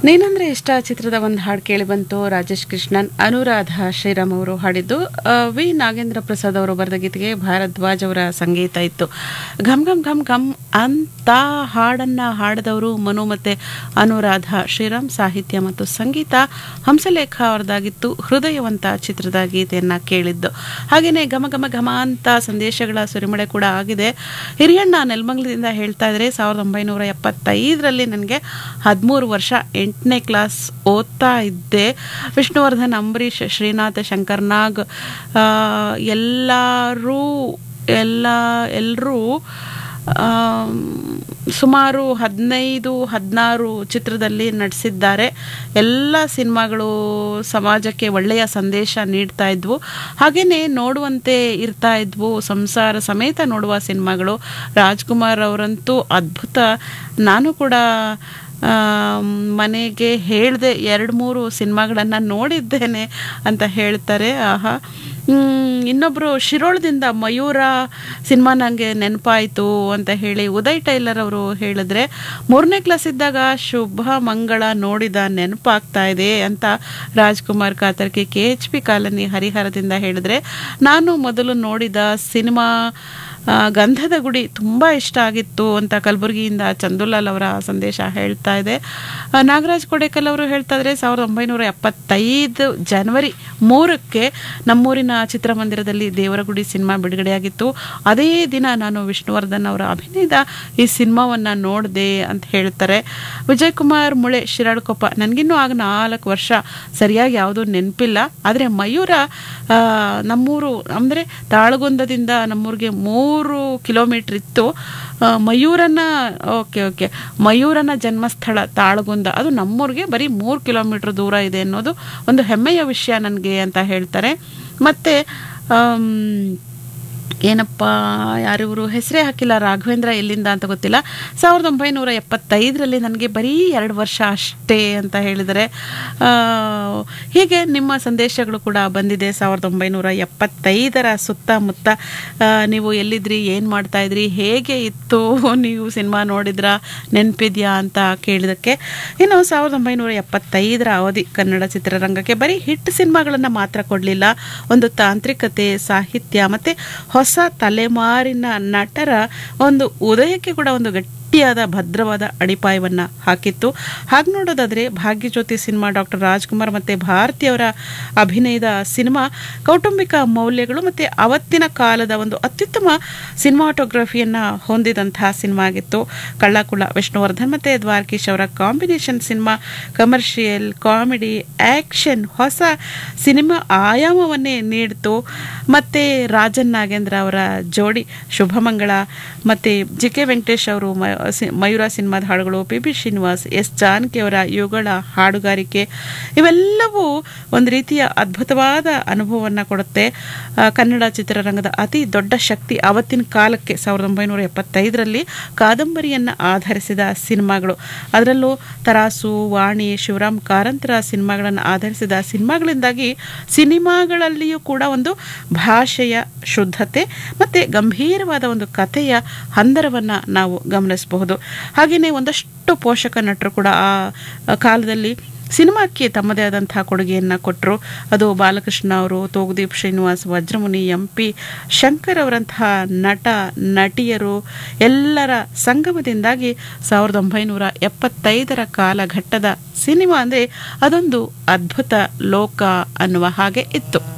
ನೀನಂದ್ರೆ ಇಷ್ಟ ಚಿತ್ರದ ಒಂದು ಹಾಡು ಕೇಳಿ ಬಂತು ರಾಜೇಶ್ ಕೃಷ್ಣನ್ ಅನುರಾಧ ಶ್ರೀರಾಮ್ ಅವರು ಹಾಡಿದ್ದು ಆ, ವಿ ನಾಗೇಂದ್ರ ಪ್ರಸಾದ್ ಅವರು ಬರೆದ ಗೀತೆಗೆ ಭಾರದ್ವಾಜ್ ಅವರ ಸಂಗೀತ ಇತ್ತು ಘಮ್ ಘಮ್ ಘಮ್ ಘಮ್ ಅಂತ ಹಾಡನ್ನ ಹಾಡಿದವರು ಮನು ಮತ್ತೆ ಅನುರಾಧ ಶ್ರೀರಾಮ್ ಸಾಹಿತ್ಯ ಮತ್ತು ಸಂಗೀತ ಹಂಸಲೇಖ ಅವರದಾಗಿತ್ತು ಹೃದಯವಂತ ಚಿತ್ರದ ಗೀತೆಯನ್ನ ಕೇಳಿದ್ದು ಹಾಗೇನೆ ಘಮ ಘಮ ಘಮ ಅಂತ ಸಂದೇಶಗಳ ಸುರಿಮಳೆ ಕೂಡ ಆಗಿದೆ ಹಿರಿಯಣ್ಣ ನೆಲಮಂಗಲದಿಂದ ಹೇಳ್ತಾ ಇದ್ರೆ ಸಾವಿರದ ಒಂಬೈನೂರ ಎಪ್ಪತ್ತೈದರಲ್ಲಿ ನನಗೆ ಹದಿಮೂರು ವರ್ಷ ಎಂಟನೇ ಕ್ಲಾಸ್ ಓದ್ತಾ ಇದ್ದೆ ವಿಷ್ಣುವರ್ಧನ್ ಅಂಬರೀಷ್ ಶ್ರೀನಾಥ ಶಂಕರ್ನಾಗ್ ಆ, ಎಲ್ಲರೂ ಎಲ್ಲ ಎಲ್ಲರೂ ಸುಮಾರು ಹದಿನೈದು ಹದಿನಾರು ಚಿತ್ರದಲ್ಲಿ ನಟಿಸಿದ್ದಾರೆ ಎಲ್ಲ ಸಿನಿಮಾಗಳು ಸಮಾಜಕ್ಕೆ ಒಳ್ಳೆಯ ಸಂದೇಶ ನೀಡ್ತಾ ಇದ್ವು ಹಾಗೆಯೇ ನೋಡುವಂತೆ ಇರ್ತಾ ಇದ್ವು ಸಂಸಾರ ಸಮೇತ ನೋಡುವ ಸಿನಿಮಾಗಳು ರಾಜ್ಕುಮಾರ್ ಅವರಂತೂ ಅದ್ಭುತ ನಾನು ಕೂಡ ಆ, ಮನೆಗೆ ಹೇಳಿದೆ ಎರಡು ಮೂರು ಸಿನಿಮಾಗಳನ್ನು ನೋಡಿದ್ದೇನೆ ಅಂತ ಹೇಳ್ತಾರೆ ಆಹಾ ಹ್ಮ್, ಇನ್ನೊಬ್ರು ಶಿರೋಳದಿಂದ ಮಯೂರ ಸಿನಿಮಾ ನನಗೆ ನೆನಪಾಯಿತು ಅಂತ ಹೇಳಿ ಉದಯ್ ಟೈಲರ್ ಅವರು ಹೇಳಿದ್ರೆ ಮೂರನೇ ಕ್ಲಾಸ್ ಇದ್ದಾಗ ಶುಭ ಮಂಗಳ ನೋಡಿದ ನೆನಪಾಗ್ತಾ ಇದೆ ಅಂತ Rajkumar Katarki K H P colony ಹರಿಹರದಿಂದ ಹೇಳಿದ್ರೆ ನಾನು ಮೊದಲು ನೋಡಿದ ಸಿನಿಮಾ ಆ, ಗಂಧದ ಗುಡಿ ತುಂಬ ಇಷ್ಟ ಆಗಿತ್ತು ಅಂತ ಕಲಬುರಗಿಯಿಂದ ಚಂದುಲಾಲ್ ಅವರ ಸಂದೇಶ ಹೇಳ್ತಾ ಇದೆ ಆ, ನಾಗರಾಜ್ ಕೊಡೇಕಲ್ ಅವರು ಹೇಳ್ತಾ ಇದ್ರೆ ಸಾವಿರದ ಒಂಬೈನೂರ ಎಪ್ಪತ್ತೈದು ಜನವರಿ ಮೂರಕ್ಕೆ ನಮ್ಮೂರಿನ ಚಿತ್ರಮಂದಿರದಲ್ಲಿ ದೇವರಗುಡಿ ಸಿನಿಮಾ ಬಿಡುಗಡೆಯಾಗಿತ್ತು ಅದೇ ದಿನ ನಾನು ವಿಷ್ಣುವರ್ಧನ್ ಅವರ ಅಭಿನಯದ ಈ ಸಿನಿಮಾವನ್ನು ನೋಡಿದೆ ಅಂತ ಹೇಳ್ತಾರೆ ವಿಜಯ್ ಕುಮಾರ್ ಮುಳೆ ಶಿರಾಳಕೊಪ್ಪ ನನಗಿನ್ನೂ ಆಗ ನಾಲ್ಕು ವರ್ಷ ಸರಿಯಾಗಿ ಯಾವುದೂ ನೆನಪಿಲ್ಲ ಆದರೆ ಮಯೂರ ಆ, ನಮ್ಮೂರು ಅಂದರೆ ತಾಳಗುಂದದಿಂದ ನಮ್ಮೂರಿಗೆ ಮೂರು ಕಿಲೋಮೀಟ್ರ್ ಇತ್ತು ಆ, ಮಯೂರನ ಓಕೆ ಓಕೆ ಮಯೂರನ ಜನ್ಮಸ್ಥಳ ತಾಳಗುಂದ ಅದು ನಮ್ಮೂರಿಗೆ ಬರೀ ಮೂರು ಕಿಲೋಮೀಟ್ರ್ ದೂರ ಇದೆ ಅನ್ನೋದು ಒಂದು ಹೆಮ್ಮೆಯ ವಿಷಯ ನನಗೆ ಅಂತ ಹೇಳ್ತಾರೆ ಮತ್ತು ಏನಪ್ಪ ಯಾರಿವರು ಹೆಸರೇ ಹಾಕಿಲ್ಲ ರಾಘವೇಂದ್ರ ಎಲ್ಲಿಂದ ಅಂತ ಗೊತ್ತಿಲ್ಲ ಸಾವಿರದ ಒಂಬೈನೂರ ಎಪ್ಪತ್ತೈದರಲ್ಲಿ ನನಗೆ ಬರೀ ಎರಡು ವರ್ಷ ಅಷ್ಟೇ ಅಂತ ಹೇಳಿದರೆ ಆ, ಹೀಗೆ ನಿಮ್ಮ ಸಂದೇಶಗಳು ಕೂಡ ಬಂದಿದೆ ಸಾವಿರದ ಒಂಬೈನೂರ ಎಪ್ಪತ್ತೈದರ ಸುತ್ತಮುತ್ತ ಆ, ನೀವು ಎಲ್ಲಿದ್ರಿ ಏನು ಮಾಡ್ತಾ ಇದ್ರಿ ಹೇಗೆ ಇತ್ತು ನೀವು ಸಿನಿಮಾ ನೋಡಿದ್ರಾ ನೆನಪಿದ್ಯಾ ಅಂತ ಕೇಳಿದಕ್ಕೆ ಇನ್ನು ಸಾವಿರದ ಒಂಬೈನೂರ ಎಪ್ಪತ್ತೈದರ ಅವಧಿ ಕನ್ನಡ ಚಿತ್ರರಂಗಕ್ಕೆ ಬರೀ ಹಿಟ್ ಸಿನಿಮಾಗಳನ್ನು ಮಾತ್ರ ಕೊಡಲಿಲ್ಲ ಒಂದು ತಾಂತ್ರಿಕತೆ ಸಾಹಿತ್ಯ ಮತ್ತು ಹೊಸ ತಲೆಮಾರಿನ ನಟರ ಒಂದು ಉದಯಕ್ಕೆ ಕೂಡ ಒಂದು ಗಟ್ಟಿಯಾದ ಭದ್ರವಾದ ಅಡಿಪಾಯವನ್ನು ಹಾಕಿತ್ತು ಹಾಗೆ ನೋಡೋದಾದರೆ ಭಾಗ್ಯಜ್ಯೋತಿ ಸಿನಿಮಾ ಡಾಕ್ಟರ್ ರಾಜ್ಕುಮಾರ್ ಮತ್ತು ಭಾರತಿಯವರ ಅಭಿನಯದ ಸಿನಿಮಾ ಕೌಟುಂಬಿಕ ಮೌಲ್ಯಗಳು ಮತ್ತು ಅವತ್ತಿನ ಕಾಲದ ಒಂದು ಅತ್ಯುತ್ತಮ ಸಿನಿಮಾಟೋಗ್ರಫಿಯನ್ನು ಹೊಂದಿದಂತಹ ಸಿನಿಮಾ ಆಗಿತ್ತು ಕಳ್ಳಕುಳ ವಿಷ್ಣುವರ್ಧನ್ ಮತ್ತು ದ್ವಾರಕೀಶ್ ಅವರ combination cinema commercial comedy action ಹೊಸ ಸಿನಿಮಾ ಆಯಾಮವನ್ನೇ ನೀಡಿತು ಮತ್ತು ರಾಜನ್ ನಾಗೇಂದ್ರ ಅವರ ಜೋಡಿ ಶುಭಮಂಗಳ ಮತ್ತು ಜಿ ಕೆ ವೆಂಕಟೇಶ್ ಅವರು ಮ ಸಿ- ಮಯೂರ ಸಿನಿಮಾದ ಹಾಡುಗಳು P B Srinivas S Janaki ಅವರ ಇವುಗಳ ಹಾಡುಗಾರಿಕೆ ಇವೆಲ್ಲವೂ ಒಂದು ರೀತಿಯ ಅದ್ಭುತವಾದ ಅನುಭವವನ್ನು ಕೊಡುತ್ತೆ ಆ, ಕನ್ನಡ ಚಿತ್ರರಂಗದ ಅತಿ ದೊಡ್ಡ ಶಕ್ತಿ ಆವತ್ತಿನ ಕಾಲಕ್ಕೆ ಸಾವಿರದ ಒಂಬೈನೂರ ಎಪ್ಪತ್ತೈದರಲ್ಲಿ ಕಾದಂಬರಿಯನ್ನು ಆಧರಿಸಿದ ಸಿನಿಮಾಗಳು ಅದರಲ್ಲೂ ತರಾಸು ವಾಣಿ ಶಿವರಾಮ್ ಕಾರಂತರ ಸಿನಿಮಾಗಳನ್ನು ಆಧರಿಸಿದ ಸಿನಿಮಾಗಳಿಂದಾಗಿ ಸಿನಿಮಾಗಳಲ್ಲಿಯೂ ಕೂಡ ಒಂದು ಭಾಷೆಯ ಶುದ್ಧತೆ ಮತ್ತು ಗಂಭೀರವಾದ ಒಂದು ಕಥೆಯ ಹಂದರವನ್ನು ನಾವು ಗಮನಿಸಬಹುದು ಹಾಗೆಯೇ ಒಂದಷ್ಟು ಪೋಷಕ ನಟರು ಕೂಡ ಆ ಕಾಲದಲ್ಲಿ ಸಿನಿಮಾಕ್ಕೆ ತಮ್ಮದೇ ಆದಂತಹ ಕೊಡುಗೆಯನ್ನು ಕೊಟ್ಟರು ಅದು ಬಾಲಕೃಷ್ಣ ಅವರು ತೋಗುದೀಪ್ ಶ್ರೀನಿವಾಸ್ ವಜ್ರಮುನಿ ಎಂ ಪಿ ಶಂಕರ್ ಅವರಂತಹ ನಟ ನಟಿಯರು ಎಲ್ಲರ ಸಂಗಮದಿಂದಾಗಿ ಸಾವಿರದ ಒಂಬೈನೂರ ಎಪ್ಪತ್ತೈದರ ಕಾಲಘಟ್ಟದ ಸಿನಿಮಾ ಅಂದರೆ ಅದೊಂದು ಅದ್ಭುತ ಲೋಕ ಅನ್ನುವ ಹಾಗೆ ಇತ್ತು